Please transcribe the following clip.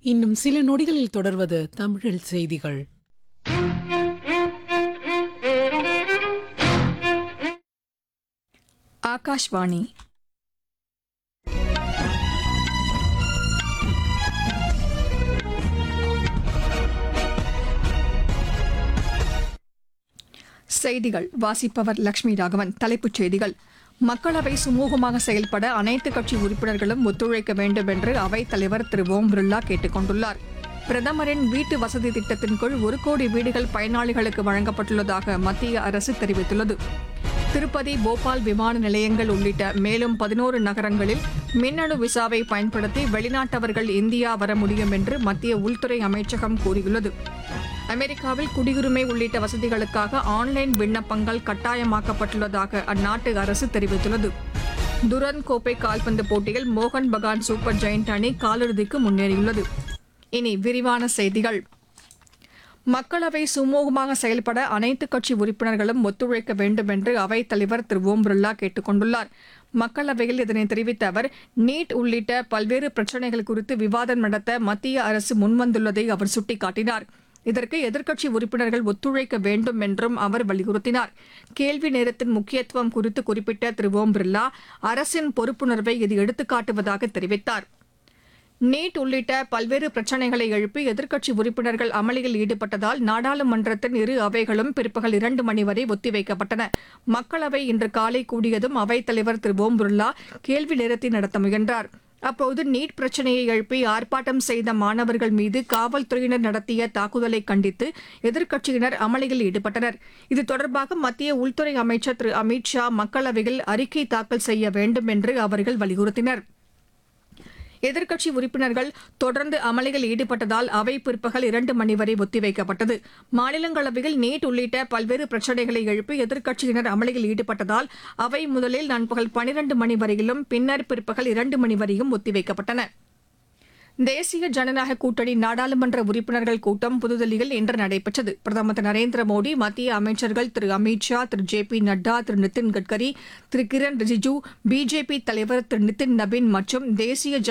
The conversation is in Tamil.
இன்னும் சில நொடிகளில் தொடர்வது தமிழில் செய்திகள் ஆகாஷ்வாணி செய்திகள் வாசிப்பவர் லட்சுமி ராகவன் தலைப்புச் செய்திகள் மக்களவை சுமூகமாக செயல்பட அனைத்து கட்சி உறுப்பினர்களும் ஒத்துழைக்க வேண்டும் என்று அவைத் தலைவர் திரு ஓம் பிர்லா கேட்டுக் கொண்டுள்ளார் பிரதமரின் வீட்டு வசதி திட்டத்தின் கீழ் ஒரு கோடி வீடுகள் பயனாளிகளுக்கு வழங்கப்பட்டுள்ளதாக மத்திய அரசு தெரிவித்துள்ளது திருப்பதி போபால் விமான நிலையங்கள் உள்ளிட்ட மேலும் பதினோரு நகரங்களில் மின்னணு விசாவை பயன்படுத்தி வெளிநாட்டவர்கள் இந்தியா வர முடியும் என்று மத்திய உள்துறை அமைச்சகம் கூறியுள்ளது அமெரிக்காவில் குடியுரிமை உள்ளிட்ட வசதிகளுக்காக ஆன்லைன் விண்ணப்பங்கள் கட்டாயமாக்கப்பட்டுள்ளதாக அந்நாட்டு அரசு தெரிவித்துள்ளது துரன் கோப்பை கால்பந்து போட்டியில் மோகன் பகான் சூப்பர் ஜெயண்ட் அணி காலிறுதிக்கு முன்னேறியுள்ளது இனி விரிவான செய்திகள் மக்களவை சுமூகமாக செயல்பட அனைத்து கட்சி உறுப்பினர்களும் ஒத்துழைக்க வேண்டும் என்று அவைத் தலைவர் திரு ஓம் பிர்லா கேட்டுக் கொண்டுள்ளார் மக்களவையில் இதனை தெரிவித்த அவர் நீட் உள்ளிட்ட பல்வேறு பிரச்சினைகள் குறித்து விவாதம் நடத்த மத்திய அரசு முன்வந்துள்ளதை அவர் சுட்டிக்காட்டினார் இதற்கு எதிர்க்கட்சி உறுப்பினர்கள் ஒத்துழைக்க வேண்டும் என்றும் அவர் வலியுறுத்தினார் கேள்வி நேரத்தின் முக்கியத்துவம் குறித்து குறிப்பிட்ட திரு ஓம் பிர்லா அரசின் பொறுப்புணர்வை இது எடுத்துக்காட்டுவதாக தெரிவித்தார் நீட் உள்ளிட்ட பல்வேறு பிரச்சினைகளை எழுப்பி எதிர்க்கட்சி உறுப்பினர்கள் அமளியில் ஈடுபட்டதால் நாடாளுமன்றத்தின் இரு அவைகளும் பிற்பகல் இரண்டு மணி வரை ஒத்திவைக்கப்பட்டன மக்களவை இன்று காலை கூடியதும் அவைத் தலைவர் திரு ஓம் பிர்லா கேள்வி நேரத்தை நடத்த முயன்றார் அப்போது நீட் பிரச்சினையை எழுப்பி ஆர்ப்பாட்டம் செய்த மாணவர்கள் மீது காவல்துறையினர் நடத்திய தாக்குதலை கண்டித்து எதிர்க்கட்சியினர் அமளியில் ஈடுபட்டனர் இது தொடர்பாக மத்திய உள்துறை அமைச்சர் திரு அமித் ஷா மக்களவையில் அறிக்கை தாக்கல் செய்ய வேண்டும் என்று அவர்கள் வலியுறுத்தினர் எதிர்க்கட்சி உறுப்பினர்கள் தொடர்ந்து அமளியில் ஈடுபட்டதால் அவை பிற்பகல் இரண்டு மணி வரை ஒத்திவைக்கப்பட்டது மாநிலங்களவையில் நீட் உள்ளிட்ட பல்வேறு பிரச்சினைகளை எழுப்பி எதிர்க்கட்சியினர் அமளியில் ஈடுபட்டதால் அவை முதலில் நண்பகல் பனிரண்டு மணி வரையிலும் பின்னர் பிற்பகல் இரண்டு மணி வரையும் ஒத்திவைக்கப்பட்டன தேசிய ஜனநாயக கூட்டணி நாடாளுமன்ற உறுப்பினர்கள் கூட்டம் புதுதில்லியில் இன்று நடைபெற்றது பிரதமர் திரு நரேந்திர மோடி மத்திய அமைச்சர்கள் Thiru Amit Shah Thiru J P Nadda Thiru Nitin Gadkari Thiru Kiren Rijiju BJP தலைவர் திரு நிதின் நபின் மற்றும் தேசிய